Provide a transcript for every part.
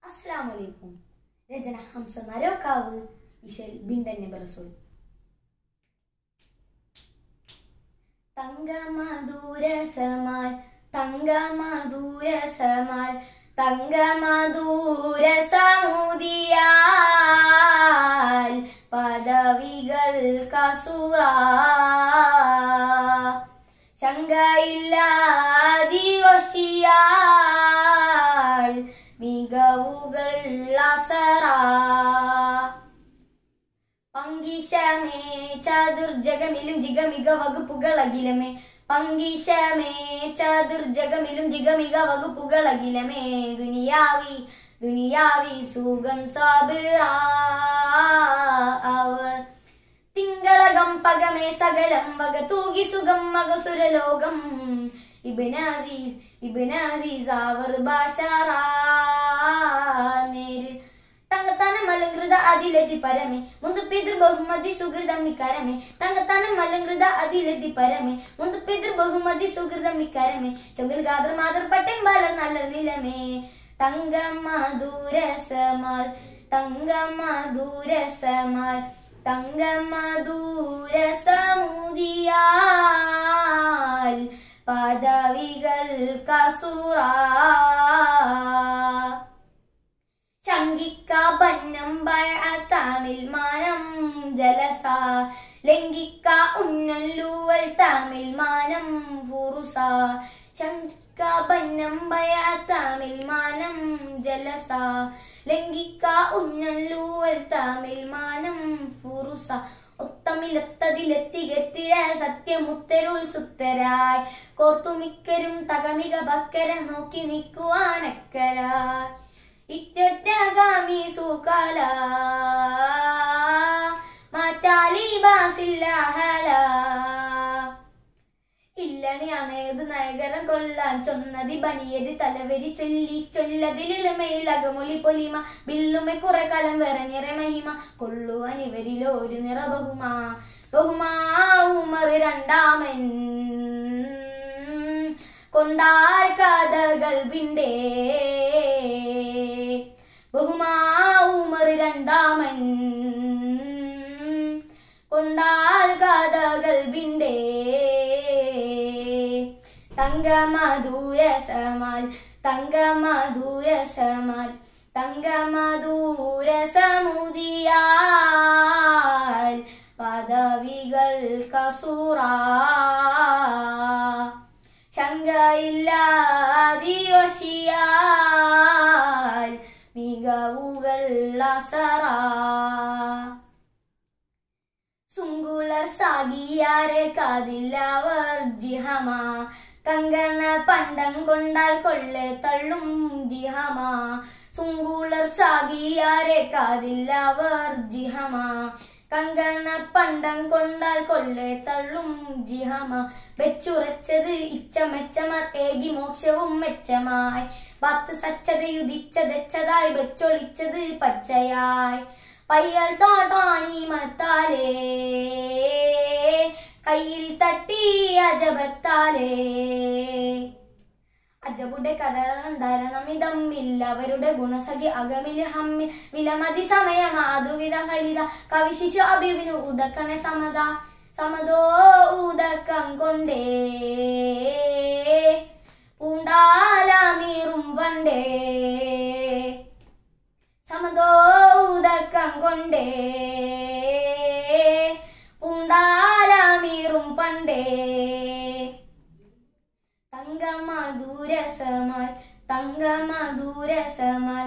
അസ്സാം വലൈക്കും രചന ഹംസ നരോക്കാവ് ഇശൽ ബിണ്ടൻ നബറസോൾ തങ്കമധുരസമാൽ തങ്കമധുരസമാൽ തങ്കമധുരസമുദിയാൽ പദവികൾ കസുറ ശങ്കയില്ലാതിയൊഷിയാൽ മികവുകൾ അസറ പങ്കിശമേ ചതുർജഗമിലും ജിഗമിക വകുപ്പുകൾ അഖിലമേ പങ്കിശമേ ചതുർജഗമിലും ജിഗമിക വകുപ്പുകൾ അഖിലമേ ദുനിയാവി ദുനിയാവി സുഖം സാബിറ അവർ തിങ്കളകം പകമേ സകലം വക തൂകി സുഖം മകസുരലോകം ഇബിനാസീസ് ഇബിനാസീസ് അവർ ഭാഷാറ നേരിൽ തങ്കത്താനം അലങ്കൃത അതിലെത്തി പരമേ മുന്തു പിതൃ ബഹുമതി സുഹൃതം മിക്കരമേ തങ്കത്താനം അലങ്കൃത അതിലെത്തി പരമേ മുന്തു പിതൃ ബഹുമതി സുഹൃതം മിക്കരമേ ചൊങ്കിൽ ഗാദർ മാതർ പട്ടം ബാലർ നല്ല നിലമേ തങ്കമധുരസമാൽ തങ്കമധുരസമാൽ തങ്കമധുരസമുദിയാൽ പദവികൾ കസുറ ശങ്കിക്ക പന്നം ബയത്താമിൽ മാനം ജലസ ലംഘിക്ക ഉന്നല്ലൂവൽ താമിൽ മാനം ഫുറുസ ശങ്കിക്ക പന്നം ബയത്താമിൽ മാനം ജലസ ലംഘിക്ക ഉന്നല്ലൂവൽ താമിൽ മാനം ഫുറുസ ഒത്തമിലെത്തതിലെത്തികത്തിര സത്യമുത്തരുൾ സുത്തരായി കോർത്തുമിക്കരും തകമിക ഭക്കര നോക്കി നിൽക്കുവാനക്കരായി ഇറ്റൊറ്റഗാമി സുകല മാറ്റാലി ബാസില്ലഹല ഇല്ലണിയാണേതു നയകരം കൊള്ളാൻ ചൊന്നതി ബനിയതി തലവരി ചൊല്ലി ചൊല്ലതിലെളിമയിൽ അകമൊളി പൊലിമ ബില്ലുമെ കുറെ കാലം വേറെ നിറ മഹിമ കൊള്ളുവാൻ ഇവരിലോ ഒരു നിറ ബഹുമാ ബഹുമാ ഉമർ രണ്ടാമൻ കൊണ്ടാൽ കഥകൾ പിണ്ടേ ബഹുമാ ഉമർ രണ്ടാമൻ കൊണ്ടാൽ കഥകൾ പിണ്ടേ തങ്കമധുരസമാൽ തങ്കമധുരസമാൽ തങ്കമധുരസമുദിയാൽ പദവികൾ കസുറ ശങ്കയില്ലാതിയൊഷിയാൽ മികവുകൾ അസറ സുങ്കുളർ സാഗിയാരെ കാതില്ലവർ ജിഹമ കങ്കണ പണ്ടം കൊണ്ടാൽ കൊള്ളെ തള്ളും ജിഹമ സുങ്കുളർ സാഗിയാരെ കാതില്ലവർ ജിഹമ കങ്കണ പണ്ടം കൊണ്ടാൽ കൊള്ളെ തള്ളും ജിഹമ വെച്ചുറച്ചത് ഇച്ച മെച്ചമർ ഏകി മോക്ഷവും മെച്ചമായി പത്ത് സച്ചതയുദിച്ചതെച്ചതായി വെച്ചൊളിച്ചത് പച്ചയായി പയ്യൽ തോട്ടാനി മത്താലേ കയ്യിൽ തട്ടി അജബത്താലേ അജബുടെ കടറന്തരണമിതമ്മില്ല അവരുടെ ഗുണസഖി അകമിൽ ഹമ്മിൽ വിലമതി സമയം അതുവിധ ഹരിത കവിശിശു അഭിവിനു ഉദക്കണെ സമത സമതോ ഉദക്കം കൊണ്ടേ പൂണ്ടാലാമീറും പണ്ടേ സമതോ ഉദക്കം കൊണ്ടേ പൂണ്ടാലാമീറും പണ്ടേ തങ്കമധുരസമാൽ തങ്കമധുരസമാൽ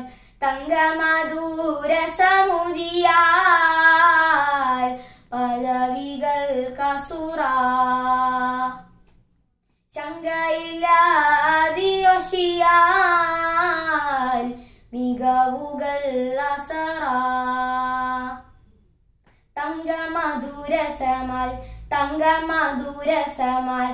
തങ്കമധുരസമുദിയാൽ പദവികൾ കസുറ ശങ്കയില്ലാതിയൊഷിയാൽ മികവുകൾ അസറ തങ്കമധുരസമാൽ തങ്കമധുരസമാൽ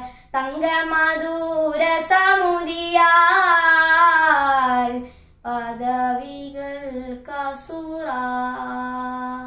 തങ്കമധുരസമുദിയാൽ പദവികൾ കസുറ